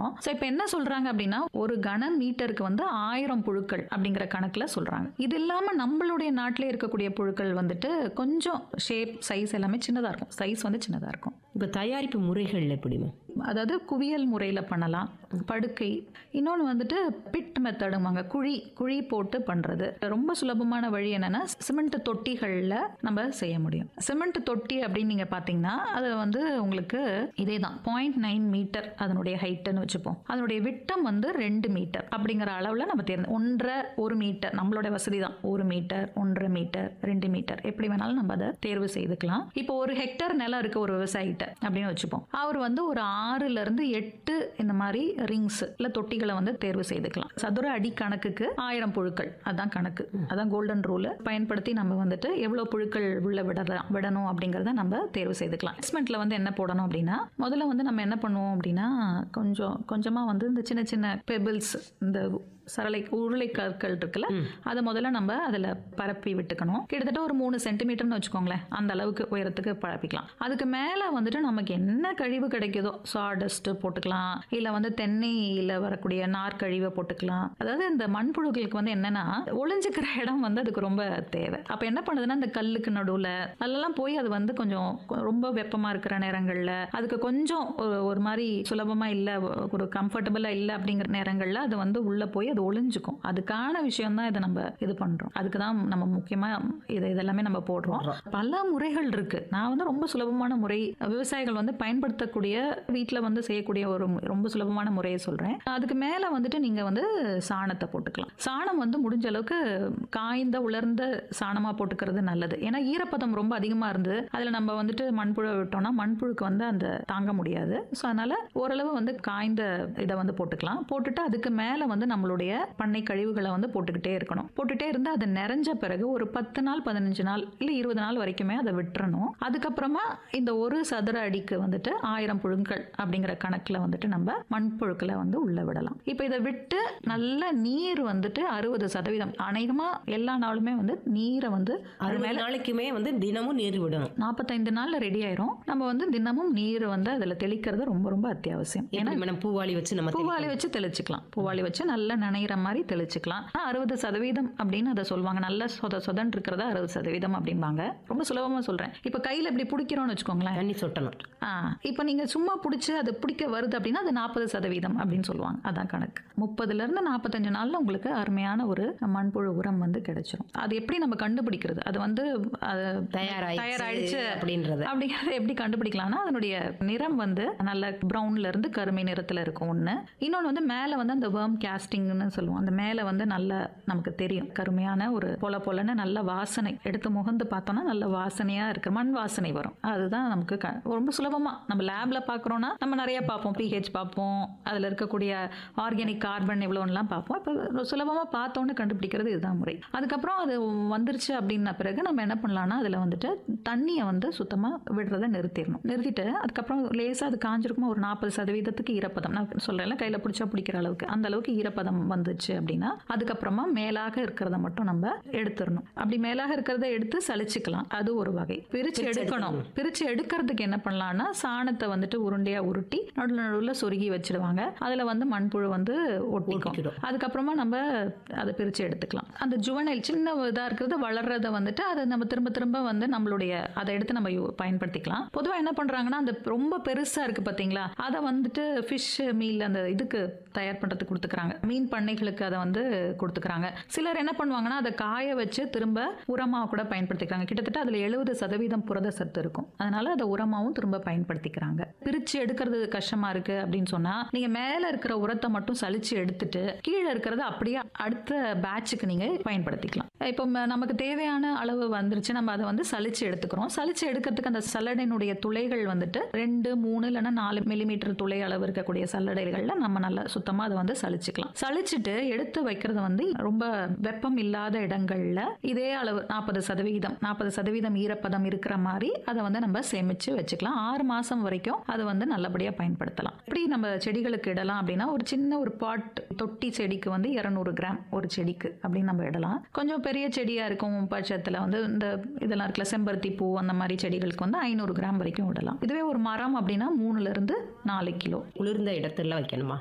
பண்றோம் ஸோ இப்போ என்ன சொல்றாங்க அப்படின்னா ஒரு கன மீட்டருக்கு வந்து ஆயிரம் புழுக்கள் அப்படிங்கிற கணக்குல சொல்றாங்க இது இல்லாம நம்மளுடைய நாட்டிலே இருக்கக்கூடிய புழுக்கள் வந்துட்டு கொஞ்சம் ஷேப் சைஸ் எல்லாமே சின்னதா இருக்கும் சைஸ் வந்து சின்னதா இருக்கும் இப்போ தயாரிப்பு முறைகள் எப்படிமா அதாவது குவியல் முறையில் பண்ணலாம் படுக்கை இன்னொன்று வந்துட்டு பிட் மெத்தடுமாங்க குழி குழி போட்டு பண்ணுறது ரொம்ப சுலபமான வழி என்னன்னா சிமெண்ட் தொட்டிகளில் நம்ம செய்ய முடியும் சிமெண்ட் தொட்டி அப்படின்னு நீங்கள் பார்த்தீங்கன்னா அது வந்து உங்களுக்கு இதே தான் பாயிண்ட் நைன் மீட்டர் அதனுடைய ஹைட்டுன்னு வச்சுப்போம் அதனுடைய விட்டம் வந்து ரெண்டு மீட்டர் அப்படிங்கிற அளவில் நம்ம தேர்ந்து ஒன்றரை ஒரு மீட்டர் நம்மளோட வசதி தான் ஒரு மீட்டர் ஒன்றரை மீட்டர் ரெண்டு மீட்டர் எப்படி வேணாலும் நம்ம அதை தேர்வு செய்துக்கலாம் இப்போ ஒரு ஹெக்டர் நிலம் இருக்கு ஒரு விவசாயிகிட்ட அப்படின்னு வச்சுப்போம் அவர் வந்து ஒரு ஆறுல இருந்து எட்டு இந்த மாதிரி ரிங்ஸ் இல்ல தொட்டிகளை வந்து தேர்வு செய்துக்கலாம் சதுர அடி கணக்குக்கு ஆயிரம் புழுக்கள் அதான் கணக்கு அதான் கோல்டன் ரூல் பயன்படுத்தி நம்ம வந்துட்டு எவ்வளவு புழுக்கள் உள்ள விடலாம் விடணும் அப்படிங்கறத நம்ம தேர்வு செய்துக்கலாம் இன்வெஸ்ட்மெண்ட்ல வந்து என்ன போடணும் அப்படின்னா முதல்ல வந்து நம்ம என்ன பண்ணுவோம் அப்படின்னா கொஞ்சம் கொஞ்சமா வந்து இந்த சின்ன சின்ன பெபிள்ஸ் இந்த சரளை உருளை கற்கள் இருக்குல்ல அதை முதல்ல நம்ம அதில் பரப்பி விட்டுக்கணும் கிட்டத்தட்ட ஒரு மூணு சென்டிமீட்டர்னு வச்சுக்கோங்களேன் அந்த அளவுக்கு உயரத்துக்கு பரப்பிக்கலாம் அதுக்கு மேலே வந்துட்டு நமக்கு என்ன கழிவு கிடைக்குதோ சாடஸ்ட் போட்டுக்கலாம் இல்லை வந்து தென்னையில் வரக்கூடிய நார் கழிவை போட்டுக்கலாம் அதாவது இந்த மண்புழுக்களுக்கு வந்து என்னன்னா ஒளிஞ்சுக்கிற இடம் வந்து அதுக்கு ரொம்ப தேவை அப்போ என்ன பண்ணுதுன்னா இந்த கல்லுக்கு நடுவில் அதெல்லாம் போய் அது வந்து கொஞ்சம் ரொம்ப வெப்பமாக இருக்கிற நேரங்களில் அதுக்கு கொஞ்சம் ஒரு ஒரு மாதிரி சுலபமாக இல்லை ஒரு கம்ஃபர்டபுளாக இல்லை அப்படிங்கிற நேரங்களில் அது வந்து உள்ளே போய் அது ஒளிஞ்சுக்கும் அதுக்கான விஷயம் தான் இதை நம்ம இது பண்ணுறோம் அதுக்கு தான் நம்ம முக்கியமாக இது இதெல்லாமே நம்ம போடுறோம் பல முறைகள் இருக்கு நான் வந்து ரொம்ப சுலபமான முறை விவசாயிகள் வந்து பயன்படுத்தக்கூடிய வீட்டில் வந்து செய்யக்கூடிய ஒரு மு- ரொம்ப சுலபமான முறையை சொல்கிறேன் அதுக்கு மேலே வந்துட்டு நீங்கள் வந்து சாணத்தை போட்டுக்கலாம் சாணம் வந்து முடிஞ்ச அளவுக்கு காய்ந்த உலர்ந்த சாணமாக போட்டுக்கிறது நல்லது ஏன்னா ஈரப்பதம் ரொம்ப அதிகமாக இருந்து அதில் நம்ம வந்துட்டு மண்புழு விட்டோம்னா மண்புழுக்கு வந்து அந்த தாங்க முடியாது ஸோ அதனால ஓரளவு வந்து காய்ந்த இதை வந்து போட்டுக்கலாம் போட்டுட்டு அதுக்கு மேலே வந்து நம்மளுடைய பண்ணை கழிவுகளை வந்து போட்டுக்கிட்டே இருக்கணும் போட்டுட்டே இருந்து அது நிறைஞ்ச பிறகு ஒரு பத்து நாள் பதினஞ்சு நாள் இல்லை இருபது நாள் வரைக்குமே அதை விட்டுறணும் அதுக்கப்புறமா இந்த ஒரு சதுர அடிக்கு வந்துட்டு ஆயிரம் புழுக்கள் அப்படிங்கிற கணக்கில் வந்துட்டு நம்ம மண்புழுக்களை வந்து உள்ள விடலாம் இப்போ இதை விட்டு நல்ல நீர் வந்துட்டு அறுபது சதவீதம் அநேகமாக எல்லா நாளுமே வந்து நீரை வந்து அது அறுபது மேலே நாளைக்குமே வந்து தினமும் நீர் விடணும் நாற்பத்தைந்து நாள்ல ரெடி ஆயிரும் நம்ம வந்து தினமும் நீர் வந்து அதில் தெளிக்கிறது ரொம்ப ரொம்ப அத்தியாவசியம் ஏன்னா எப்படி மேடம் பூவாளி வச்சு நம்ம பூவாளி வச்சு தெளிச்சுக்கலாம் பூவாளி வச்சு நல்லா நனைகிற மாதிரி தெளிச்சுக்கலாம் ஆனா, அறுபது சதவீதம் அப்படின்னு அதை சொல்லுவாங்க நல்ல சொத சொதன் இருக்கிறதா அறுபது சதவீதம் அப்படிம்பாங்க ரொம்ப சுலபமா சொல்றேன் இப்போ கையில இப்படி பிடிக்கிறோம்னு வச்சுக்கோங்களேன் தண்ணி சொட்டணும் ஆ இப்போ நீங்க சும்மா பிடிச்சி அது பிடிக்க வருது அப்படின்னா அது நாற்பது சதவீதம் அப்படின்னு சொல்லுவாங்க அதான் கணக்கு முப்பதுல இருந்து நாற்பத்தஞ்சு நாள்ல உங்களுக்கு அருமையான ஒரு மண்புழு உரம் வந்து கிடைச்சிரும் அது எப்படி நம்ம கண்டுபிடிக்கிறது அது வந்து அது தயாராயிடுச்சு தயாராயிடுச்சு அப்படின்றது அப்படிங்கறத எப்படி கண்டுபிடிக்கலாம்னா அதனுடைய நிறம் வந்து நல்ல ப்ரௌன்ல இருந்து கருமை நிறத்துல இருக்கும் ஒண்ணு இன்னொன்று வந்து மேலே வந்து அந்த வேர்ம் கேஸ்டிங்னு சொல்லுவோம் அந்த மேலே வந்து நல்ல நமக்கு தெரியும் கருமையான ஒரு பொல பொலன்னு நல்ல வாசனை எடுத்து முகந்து பார்த்தோம்னா நல்ல வாசனையா இருக்கு மண் வாசனை வரும் அதுதான் நமக்கு க- ரொம்ப சுலபமா நம்ம லேப்ல பார்க்குறோம்னா நம்ம நிறைய பார்ப்போம் பிஹெச் பார்ப்போம் அதுல இருக்கக்கூடிய ஆர்கானிக் கார்பன் எவ்வளோலாம் பார்ப்போம் இப்போ சுலபமா பார்த்தோன்னு கண்டுபிடிக்கிறது இதுதான் முறை அதுக்கப்புறம் அது வந்துருச்சு அப்படின்ன பிறகு நம்ம என்ன பண்ணலாம்னா அதில் வந்துட்டு தண்ணியை வந்து சுத்தமாக விடுறதை நிறுத்திடணும் நிறுத்திட்டு அதுக்கப்புறம் லேசாக அது காஞ்சிருக்குமா ஒரு நாற்பது சதவீதத்துக்கு ஈரப்பதம் நான் சொல்கிறேன்ல கையில் பிடிச்சா பிடிக்கிற அளவுக்கு அந்த அளவுக்கு ஈரப்பதம் வந்துச்சு அப்படின்னா அதுக்கப்புறமா மேலாக இருக்கிறத மட்டும் நம்ம எடுத்துடணும் அப்படி மேலாக இருக்கிறத எடுத்து சலிச்சுக்கலாம் அது ஒரு வகை பிரித்து எடுக்கணும் பிரித்து எடுக்கிறதுக்கு என்ன பண்ணலாம்னா சாணத்தை வந்துட்டு உருண்டையாக உருட்டி நடுவில் நடுவில் சொருகி வச்சிடுவாங்க அதில் வந்து மண்புழு வந்து ஒட்டிக்கும் ஒட்டிக்கிடும். அதுக்கப்புறமா நம்ம அதை பிரித்து எடுத்துக்கலாம் அந்த ஜுவனைல் சின்ன இதாக இருக்கிறது வளர்றத வந்துட்டு அதை நம்ம திரும்ப திரும்ப வந்து நம்மளுடைய அதை எடுத்து நம்ம யூ- பயன்படுத்திக்கலாம் பொதுவாக என்ன பண்ணுறாங்கன்னா அந்த ரொம்ப பெருசாக இருக்குது பார்த்தீங்களா அதை வந்துட்டு ஃபிஷ் மீல் அந்த இதுக்கு தயார் பண்ணுறதுக்கு கொடுத்துக்கிறாங்க மீன் பண்ணைகளுக்கு அதை வந்து கொடுத்துக்கிறாங்க சிலர் என்ன பண்ணுவாங்கன்னா அதை காய வச்சு திரும்ப உரமாக கூட பயன்படுத்திக்கிறாங்க கிட்டத்தட்ட அதில் எழுபது சதவீதம் புரத சத்து இருக்கும் அதனால அதை உரமாகவும் திரும்ப பயன்படுத்திக்கிறாங்க பிரித்து எடுக்கிறது கஷ்டமா இருக்கு அப்படின்னு சொன்னா நீங்க மேல இருக்கிற உரத்தை மட்டும் சலிச்சு எடுத்துட்டு கீழே இருக்கிறத அப்படியே அடுத்த பேட்சுக்கு நீங்க பயன்படுத்திக்கலாம் இப்போ ம- நமக்கு தேவையான அளவு வந்துருச்சு நம்ம அதை வந்து சலிச்சு எடுத்துக்கிறோம் சலிச்சு எடுக்கிறதுக்கு அந்த சல்லடையினுடைய துளைகள் வந்துட்டு ரெண்டு மூணு இல்லைன்னா நாலு மில்லிமீட்டர் துளை அளவு இருக்கக்கூடிய சல்லடைகள்ல நம்ம நல்லா சுத்தமா அதை வந்து சலிச்சுக்கலாம் சலிச்சுட்டு எடுத்து வைக்கிறது வந்து ரொம்ப வெப்பம் இல்லாத இடங்கள்ல இதே அளவு நாற்பது சதவீதம் நாற்பது சதவீதம் ஈரப்பதம் இருக்கிற மாதிரி அதை வந்து நம்ம சேமிச்சு வச்சுக்கலாம் ஆறு மாசம் வரைக்கும் அது வந்து நல்லபடியா பயன்படுத்தலாம் இப்படி நம்ம செடிகளுக்கு இடலாம் அப்படின்னா ஒரு சின்ன ஒரு பாட் தொட்டி செடிக்கு வந்து இரநூறு கிராம் ஒரு செடிக்கு அப்படின்னு நம்ம இடலாம் கொஞ்சம் பெரிய செடியா இருக்கும் பட்சத்துல வந்து இந்த இதெல்லாம் இருக்குல்ல செம்பருத்தி பூ அந்த மாதிரி செடிகளுக்கு வந்து ஐநூறு கிராம் வரைக்கும் விடலாம் இதுவே ஒரு மரம் அப்படின்னா மூணுல இருந்து நாலு கிலோ குளிர்ந்த இடத்துல வைக்கணுமா